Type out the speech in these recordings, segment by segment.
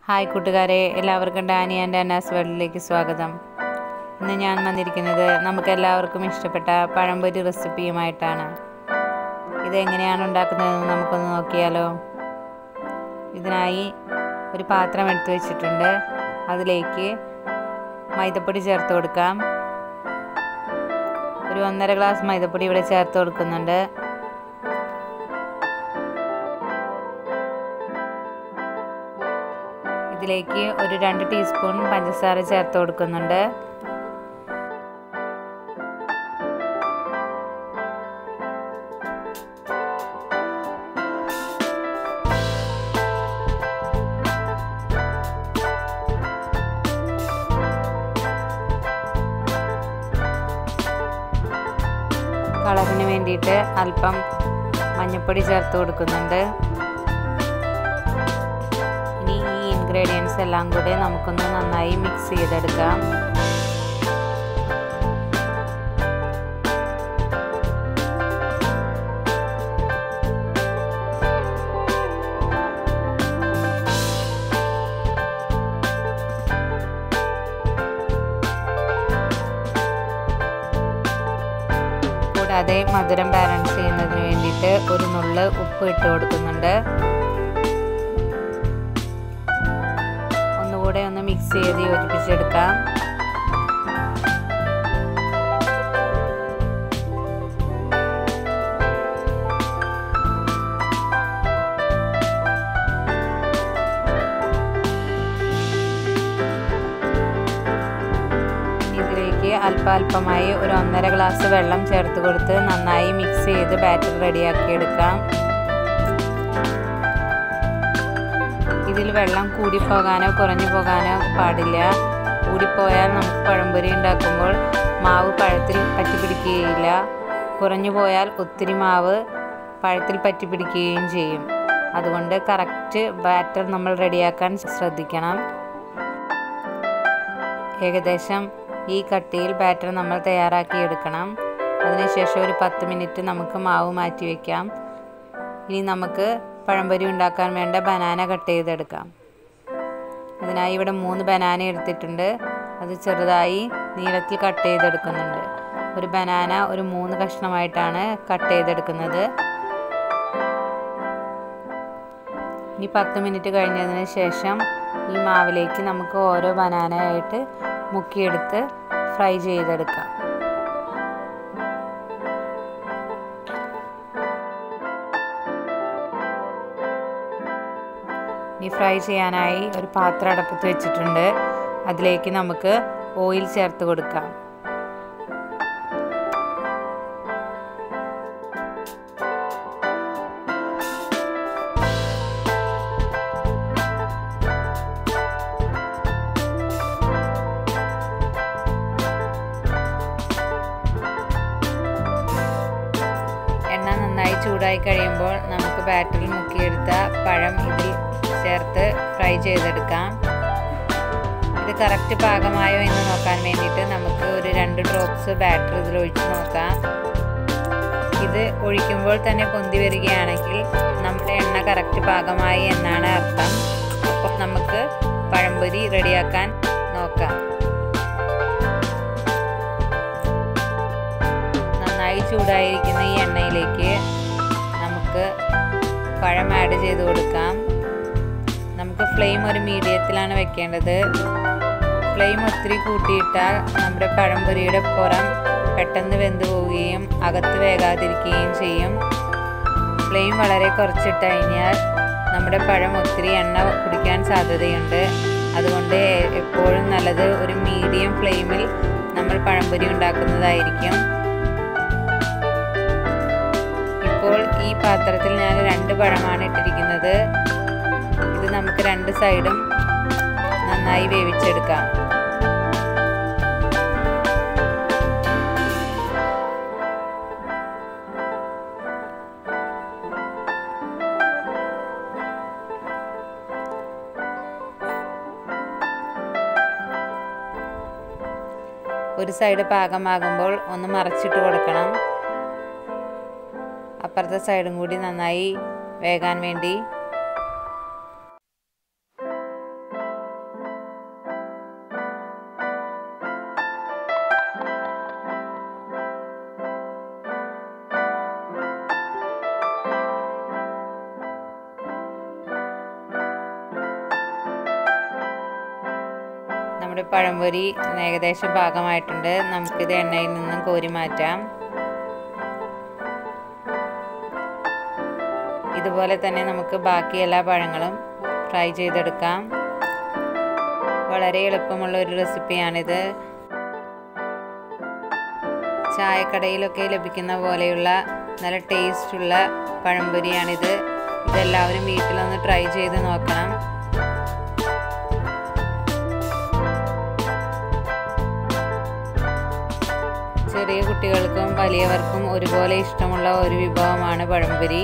hi കൂട്ടുകാരെ എല്ലാവർക്കും Dani and അന്നാസ് വേൾഡിലേക്ക് സ്വാഗതം ഇന്ന് ഞാൻ വന്നിരിക്കുന്നത് നമുക്ക് എല്ലാവർക്കും ഇഷ്ടപ്പെട്ട പഴംപൊരി റെസിപ്പിയുമായിട്ടാണ് ഇതെങ്ങനെയാണ് ഉണ്ടാക്കുന്നതെന്ന് നമുക്കൊന്ന് നോക്കിയാലോ ഇതിനായി ഒരു പാത്രം എടുത്തു വെച്ചിട്ടുണ്ട് അതിലേക്ക് മൈദപ്പൊടി ചേർത്ത് കൊടുക്കാം ഒരു ഒന്നര ഗ്ലാസ് മൈദപ്പൊടി ഇവിടെ ചേർത്ത് കൊടുക്കുന്നുണ്ട് ഇതിലേക്ക് ഒരു രണ്ട് ടീസ്പൂൺ പഞ്ചസാര ചേർത്ത് കൊടുക്കുന്നുണ്ട് കളറിന് വേണ്ടിയിട്ട് അല്പം മഞ്ഞൾപ്പൊടി ചേർത്ത് കൊടുക്കുന്നുണ്ട് ഇനി ഈ ഇൻഗ്രീഡിയൻസ് എല്ലാം കൂടെ നമുക്കൊന്ന് നന്നായി മിക്സ് ചെയ്തെടുക്കാം കൂടാതെ മധുരം ബാലൻസ് ചെയ്യുന്നതിന് വേണ്ടിയിട്ട് ഒരു നുള്ള് ഉപ്പ് ഇട്ട് കൊടുക്കുന്നുണ്ട് ഒന്നുകൂടെ ഒന്ന് മിക്സ് ചെയ്ത് യോജിപ്പിച്ചെടുക്കാം ഇതിലേക്ക് അല്പാൽപമായി ഒരു ഒന്നര ഗ്ലാസ് വെള്ളം ചേർത്ത് കൊടുത്ത് നന്നായി മിക്സ് ചെയ്ത് ബാറ്റർ റെഡിയാക്കി എടുക്കാം ഇതിൽ വെള്ളം കൂടിപ്പോകാനോ കുറഞ്ഞു പോകാനോ പാടില്ല കൂടിപ്പോയാൽ നമുക്ക് പഴംപൊരി ഉണ്ടാക്കുമ്പോൾ മാവ് പഴത്തിൽ പറ്റിപ്പിടിക്കുകയില്ല കുറഞ്ഞു പോയാൽ ഒത്തിരി മാവ് പഴത്തിൽ പറ്റിപ്പിടിക്കുകയും ചെയ്യും അതുകൊണ്ട് കറക്റ്റ് ബാറ്റർ നമ്മൾ റെഡിയാക്കാൻ ശ്രദ്ധിക്കണം ഏകദേശം ഈ കട്ടിയിൽ ബാറ്റർ നമ്മൾ തയ്യാറാക്കി എടുക്കണം അതിനുശേഷം ഒരു പത്ത് മിനിറ്റ് നമുക്ക് മാവ് മാറ്റി വയ്ക്കാം ഇനി നമുക്ക് പഴംപൊരി ഉണ്ടാക്കാൻ വേണ്ട ബനാന കട്ട് ചെയ്തെടുക്കാം അതിനായി ഇവിടെ മൂന്ന് ബനാന എടുത്തിട്ടുണ്ട് അത് ചെറുതായി നീളത്തിൽ കട്ട് ചെയ്തെടുക്കുന്നുണ്ട് ഒരു ബനാന ഒരു മൂന്ന് കഷ്ണമായിട്ടാണ് കട്ട് ചെയ്തെടുക്കുന്നത് ഇനി പത്ത് മിനിറ്റ് കഴിഞ്ഞതിന് ശേഷം ഈ മാവിലേക്ക് നമുക്ക് ഓരോ ബനാനയായിട്ട് മുക്കിയെടുത്ത് ഫ്രൈ ചെയ്തെടുക്കാം ഇനി ഫ്രൈ ചെയ്യാനായി ഒരു പാത്രം അടപ്പത്ത് വെച്ചിട്ടുണ്ട് അതിലേക്ക് നമുക്ക് ഓയിൽ ചേർത്ത് കൊടുക്കാം എണ്ണ നന്നായി ചൂടായി കഴിയുമ്പോൾ നമുക്ക് ബാറ്ററിൽ മുക്കിയെടുത്ത പഴം ഇതിൽ ചേർത്ത് ഫ്രൈ ചെയ്തെടുക്കാം ഇത് കറക്റ്റ് പാകമായോ എന്ന് നോക്കാൻ വേണ്ടിയിട്ട് നമുക്ക് ഒരു രണ്ട് ഡ്രോപ്സ് ബാറ്റർ ഇതിൽ ഒഴിച്ച് നോക്കാം ഇത് ഒഴിക്കുമ്പോൾ തന്നെ പൊന്തി വരികയാണെങ്കിൽ നമ്മുടെ എണ്ണ കറക്റ്റ് പാകമായി എന്നാണ് അർത്ഥം അപ്പോൾ നമുക്ക് പഴംപൊരി റെഡിയാക്കാൻ നോക്കാം നന്നായി ചൂടായിരിക്കുന്ന ഈ എണ്ണയിലേക്ക് നമുക്ക് പഴം ആഡ് ചെയ്ത് കൊടുക്കാം നമുക്ക് ഫ്ലെയിം ഒരു മീഡിയത്തിലാണ് വെക്കേണ്ടത് ഫ്ലെയിം ഒത്തിരി കൂട്ടിയിട്ടാൽ നമ്മുടെ പഴംപൊരിയുടെ പുറം പെട്ടെന്ന് വെന്തു പോവുകയും അകത്ത് വേകാതിരിക്കുകയും ചെയ്യും ഫ്ലെയിം വളരെ കുറച്ചിട്ട് കഴിഞ്ഞാൽ നമ്മുടെ പഴം ഒത്തിരി എണ്ണ കുടിക്കാൻ സാധ്യതയുണ്ട് അതുകൊണ്ട് എപ്പോഴും നല്ലത് ഒരു മീഡിയം ഫ്ലെയിമിൽ നമ്മൾ പഴംപൊരി ഉണ്ടാക്കുന്നതായിരിക്കും ഇപ്പോൾ ഈ പാത്രത്തിൽ ഞാൻ രണ്ട് പഴമാണ് ഇട്ടിരിക്കുന്നത് ഇത് നമുക്ക് രണ്ട് സൈഡും നന്നായി വേവിച്ചെടുക്കാം ഒരു സൈഡ് പാകമാകുമ്പോൾ ഒന്ന് മറച്ചിട്ട് കൊടുക്കണം അപ്പുറത്തെ സൈഡും കൂടി നന്നായി വേകാൻ വേണ്ടി നമ്മുടെ പഴംപൊരി ഏകദേശം പാകമായിട്ടുണ്ട് നമുക്കിത് എണ്ണയിൽ നിന്നും കോരി മാറ്റാം ഇതുപോലെ തന്നെ നമുക്ക് ബാക്കി എല്ലാ പഴങ്ങളും ഫ്രൈ ചെയ്തെടുക്കാം വളരെ എളുപ്പമുള്ള ഒരു റെസിപ്പിയാണിത് ചായക്കടയിലൊക്കെ ലഭിക്കുന്ന പോലെയുള്ള നല്ല ടേസ്റ്റുള്ള പഴംപൊരിയാണിത് ഇതെല്ലാവരും വീട്ടിലൊന്ന് ട്രൈ ചെയ്ത് നോക്കണം ചെറിയ കുട്ടികൾക്കും വലിയവർക്കും ഒരുപോലെ ഇഷ്ടമുള്ള ഒരു വിഭവമാണ് പഴംപൊരി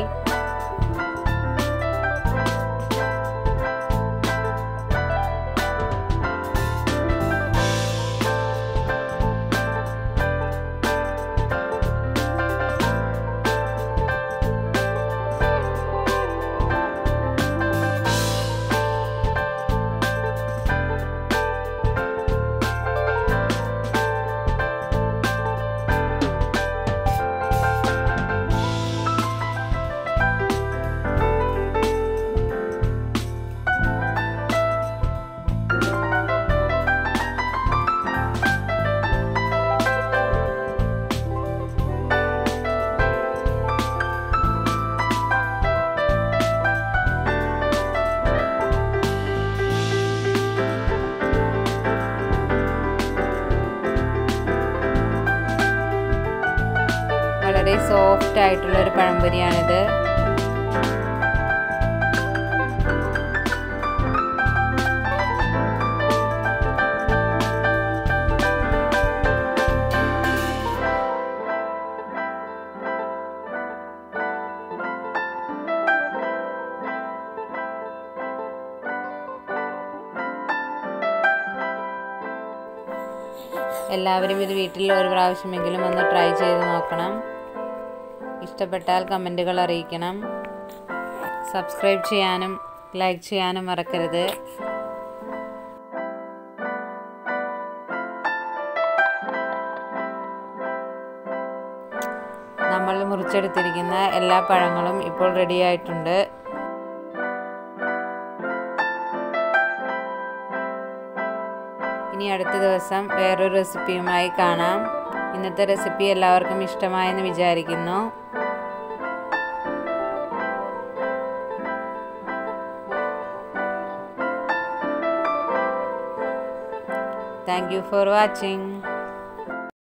വളരെ സോഫ്റ്റ് ആയിട്ടുള്ള ഒരു പഴംപൊരിയാണിത് എല്ലാവരും ഇത് വീട്ടിൽ ഒരു പ്രാവശ്യമെങ്കിലും ഒന്ന് ട്രൈ ചെയ്ത് നോക്കണം ഇഷ്ടപ്പെട്ടാൽ കമൻറ്റുകൾ അറിയിക്കണം സബ്സ്ക്രൈബ് ചെയ്യാനും ലൈക്ക് ചെയ്യാനും മറക്കരുത് നമ്മൾ മുറിച്ചെടുത്തിരിക്കുന്ന എല്ലാ പഴങ്ങളും ഇപ്പോൾ റെഡി ആയിട്ടുണ്ട് ഇനി അടുത്ത ദിവസം വേറൊരു റെസിപ്പിയുമായി കാണാം ഇന്നത്തെ റെസിപ്പി എല്ലാവർക്കും ഇഷ്ടമായെന്ന് വിചാരിക്കുന്നു താങ്ക് യു ഫോർ വാച്ചിങ്